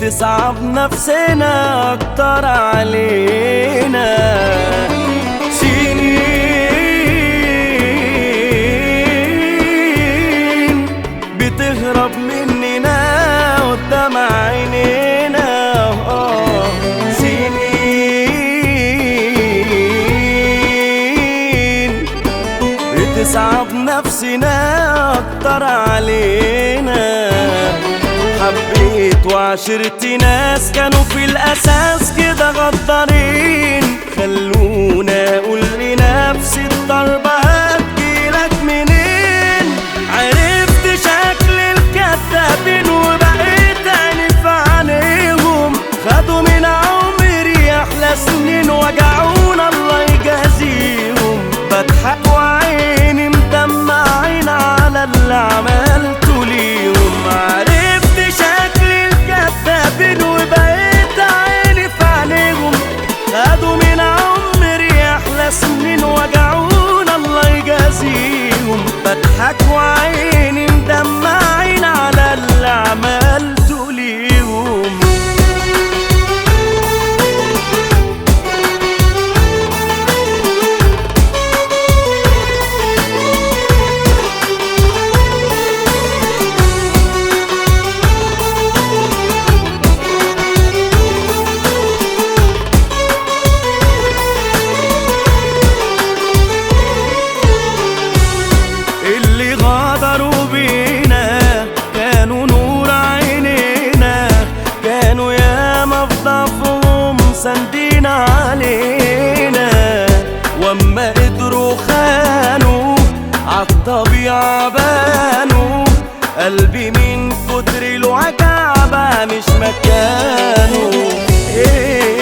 بتصعب نفسنا اكتر علينا سنين بتهرب مننا قدام عينينا آه، سنين بتصعب نفسنا اكتر علينا حبيت وعشرت ناس كانوا في الاساس كده غدارين خلونا اقول لنفسي الضربة هتجيلك منين عرفت شكل الكدابين وبقيت عيني في عينيهم خدوا من عمري احلى سنين وجعونا الله يجازيهم بضحك وعيني مدمعين على اللي عملته ليهم عرفت شكل الكدابين وبقيت عيني في عينيهم خدوا من عمري احلى سنين وجعونا الله يجازيهم بضحك وعيني مدمعين على اللي عملته ليهم اللي غدروا بينا كانوا نور عينينا كانوا ياما في ضعفهم ساندين علينا واما قدروا خانوا عالطبيعة بانوا قلبي من كتر الوجع بقى مش مكانه إيه